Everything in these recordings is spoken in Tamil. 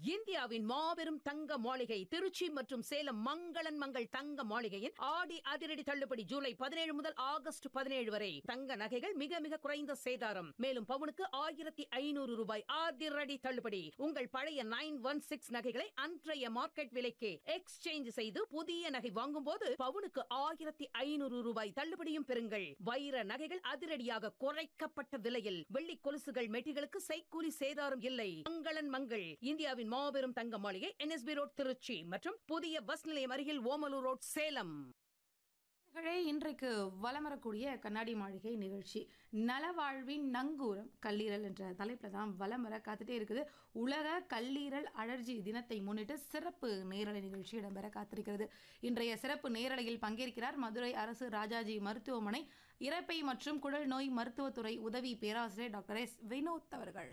இந்தியாவின் மாபெரும் தங்க மாளிகை திருச்சி மற்றும் சேலம் மங்களன் மங்கள் தங்க மாளிகையின் ஆடி அதிரடி தள்ளுபடி ஜூலை பதினேழு முதல் ஆகஸ்ட் பதினேழு வரை தங்க நகைகள் மிக மிக குறைந்த சேதாரம் மேலும் பவுனுக்கு ஆயிரத்தி ஐநூறு ரூபாய் அதிரடி தள்ளுபடி உங்கள் பழைய நைன் ஒன் சிக்ஸ் நகைகளை அன்றைய மார்க்கெட் விலைக்கு எக்ஸ்சேஞ்ச் செய்து புதிய நகை வாங்கும்போது பவுனுக்கு ஆயிரத்தி ஐநூறு ரூபாய் தள்ளுபடியும் பெறுங்கள் வைர நகைகள் அதிரடியாக குறைக்கப்பட்ட விலையில் வெள்ளி கொலுசுகள் மெட்டிகளுக்கு செய்கூலி சேதாரம் இல்லை மங்களன் மங்கள் இந்தியாவின் மாபெரும் தங்க மாளிகை என்எஸ்பி ரோட் திருச்சி மற்றும் புதிய பஸ் நிலையம் அருகில் ஓமலூர் ரோட் சேலம் நேயர்களே, இன்றைக்கு வலம் வரக்கூடிய கண்ணாடி மாளிகை நிகழ்ச்சி நலவாழ்வின் நங்கூரம் கல்லீரல் என்ற தலைப்பில் தான் வலம் வர காத்துட்டே இருக்குது உலக கல்லீரல் அலர்ஜி தினத்தை முன்னிட்டு சிறப்பு நேரலை நிகழ்ச்சி இடம்பெற காத்திருக்கிறது இன்றைய சிறப்பு நேரலையில் பங்கேற்கிறார் மதுரை அரசு ராஜாஜி மருத்துவமனை இறப்பை மற்றும் குடல் நோய் மருத்துவத்துறை உதவி பேராசிரியர் டாக்டர் எஸ் வினோத் அவர்கள்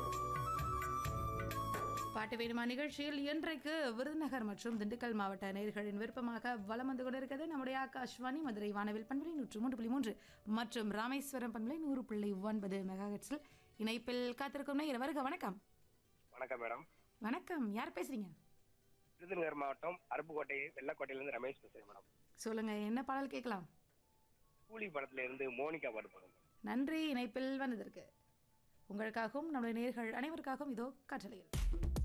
பாட்டு வேணுமா நிகழ்ச்சியில் இன்றைக்கு விருதுநகர் மற்றும் திண்டுக்கல் மாவட்ட நேயர்களின் விருப்பமாக வலம் வந்து கொண்டிருக்கிறது நம்முடைய ஆகாஷ்வாணி மதுரை வானவில் பண்பலை நூற்று மூன்று புள்ளி மூன்று மற்றும் ராமேஸ்வரம் பண்பலை நூறு புள்ளி ஒன்பது மெகாஹெட்ஸில் இணைப்பில் காத்திருக்கும் நேயர் வருக வணக்கம் வணக்கம் மேடம் வணக்கம் யார் பேசுறீங்க விருதுநகர் மாவட்டம் அருப்புக்கோட்டை வெள்ளக்கோட்டையிலிருந்து ரமேஷ் பேசுறேன் மேடம் சொல்லுங்க என்ன பாடல் கேட்கலாம் கூலி படத்துல இருந்து மோனிகா பாட்டு பாடுங்க நன்றி இணைப்பில் வந்ததற்கு உங்களுக்காகவும் நம்முடைய நேயர்கள் அனைவருக்காகவும் இதோ காற்றலையில்